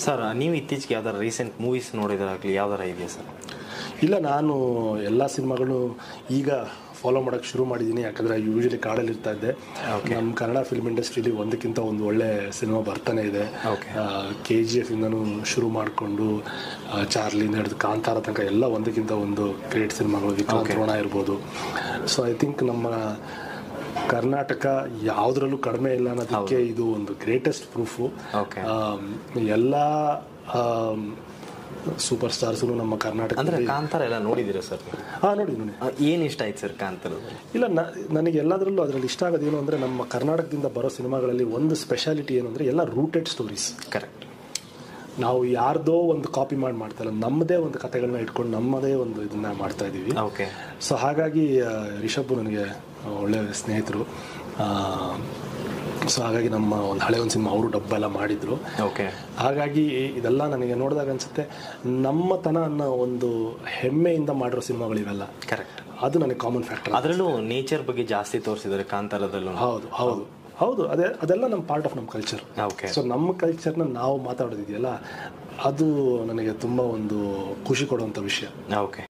Sir ನೀವು ಇತ್ತೀಚೆಗೆ ಯಾವ್ದಾರ ರೀಸೆಂಟ್ ಮೂವೀಸ್ ನೋಡಿದ್ರಾಗಲಿ ಯಾವ್ದಾರ ಇದೆಯಾ ಸರ್ ಇಲ್ಲ ನಾನು ಎಲ್ಲ ಸಿನಿಮಾಗಳು ಈಗ ಫಾಲೋ ಮಾಡೋಕ್ಕೆ ಶುರು ಮಾಡಿದ್ದೀನಿ ಯಾಕಂದರೆ ಯೂಶಲಿ ಕಾಡಲ್ಲಿ ಇರ್ತಾ ಇದ್ದೆ ನಮ್ಮ ಕನ್ನಡ ಫಿಲ್ಮ್ ಇಂಡಸ್ಟ್ರಿಲಿ ಒಂದಕ್ಕಿಂತ ಒಂದು ಒಳ್ಳೆ ಸಿನಿಮಾ ಬರ್ತಾನೆ ಇದೆ Okay. ಕೆ ಜಿ ಎಫ್ ಇಂದನೂ ಶುರು ಮಾಡಿಕೊಂಡು ಚಾರ್ಲಿಂದ ಹಿಡಿದು ಕಾಂತಾರ ತನಕ ಎಲ್ಲ ಒಂದಕ್ಕಿಂತ ಒಂದು ಗ್ರೇಟ್ ಸಿನಿಮಾಗಳು ವಿಕ್ರಾಂತ್ ರೋಣ ಇರ್ಬೋದು ಸೊ ಐ ಥಿಂಕ್ ನಮ್ಮ ಕರ್ನಾಟಕ ಯಾವುದ್ರಲ್ಲೂ ಕಡಿಮೆ ಇಲ್ಲ ಅನ್ನೋದಕ್ಕೆ ಇದು ಒಂದು ಗ್ರೇಟೆಸ್ಟ್ ಪ್ರೂಫು Okay. ಎಲ್ಲ ಸೂಪರ್ ಸ್ಟಾರ್ಸು ನಮ್ಮ ಕರ್ನಾಟಕ ಅಂದ್ರೆ ಕಾಂತಾರ ಎಲ್ಲ ನೋಡಿದ್ದೀರಾ ಸರ್ ಹಾಂ ನೋಡಿ ನೋಡಿ ಏನು ಇಷ್ಟ ಆಯ್ತು ಸರ್ ಕಾಂತಾರದಲ್ಲಿ ಇಲ್ಲ ನ- ನನಗೆ ಎಲ್ಲದರಲ್ಲೂ ಅದರಲ್ಲಿ ಇಷ್ಟ ಆಗೋದು ಏನು ಅಂದರೆ ನಮ್ಮ ಕರ್ನಾಟಕದಿಂದ ಬರೋ ಸಿನಿಮಾಗಳಲ್ಲಿ ಒಂದು ಸ್ಪೆಷಾಲಿಟಿ ಏನು ಅಂದರೆ ಎಲ್ಲ ರೂಟೆಡ್ ಸ್ಟೋರೀಸ್ ಕರೆಕ್ಟ್ ನಾವು ಯಾರ್ದೋ ಒಂದು ಕಾಪಿ ಮಾಡಿ ಮಾಡ್ತಾ ಇಲ್ಲ ನಮ್ಮದೇ ಒಂದು ಕಥೆಗಳನ್ನ ಇಟ್ಕೊಂಡು ನಮ್ಮದೇ ಒಂದು ಇದನ್ನ ಮಾಡ್ತಾ ಇದ್ದೀವಿ ಓಕೆ ಸೊ ಹಾಗಾಗಿ ಆ, ರಿಷಬ್ ನನಗೆ ಒಳ್ಳೆ ಸ್ನೇಹಿತರು ಸೊ ಹಾಗಾಗಿ ನಮ್ಮ ಒಂದು ಹಳೆ ಒಂದು ಸಿನಿಮಾ ಅವರು ಡಬ್ಬ ಎಲ್ಲ ಮಾಡಿದ್ರು ಓಕೆ ಹಾಗಾಗಿ ಇದೆಲ್ಲ ನನಗೆ ನೋಡಿದಾಗ ಅನ್ಸುತ್ತೆ ನಮ್ಮತನ ಅನ್ನೋ ಒಂದು ಹೆಮ್ಮೆಯಿಂದ ಮಾಡಿರೋ ಸಿನಿಮಾಗಳಿವೆಲ್ಲ ಕರೆಕ್ಟ್ ಅದು ನನಗೆ ಕಾಮನ್ ಫ್ಯಾಕ್ಟರ್ ಅದರಲ್ಲೂ ನೇಚರ್ ಬಗ್ಗೆ ಜಾಸ್ತಿ ತೋರಿಸಿದ್ದಾರೆ ಕಾಂತಾರದಲ್ಲೂ ಹೌದು ಹೌದು ಹೌದು ಅದೇ ಅದೆಲ್ಲ ನಮ್ಮ ಪಾರ್ಟ್ ಆಫ್ ನಮ್ಮ ಕಲ್ಚರ್ ಓಕೆ ಸೊ ನಮ್ಮ ಕಲ್ಚರ್ನ ನಾವು ಮಾತಾಡೋದಿದೆಯಲ್ಲ ಅದು ನನಗೆ ತುಂಬ ಒಂದು ಖುಷಿ ಕೊಡುವಂಥ ವಿಷಯ ಓಕೆ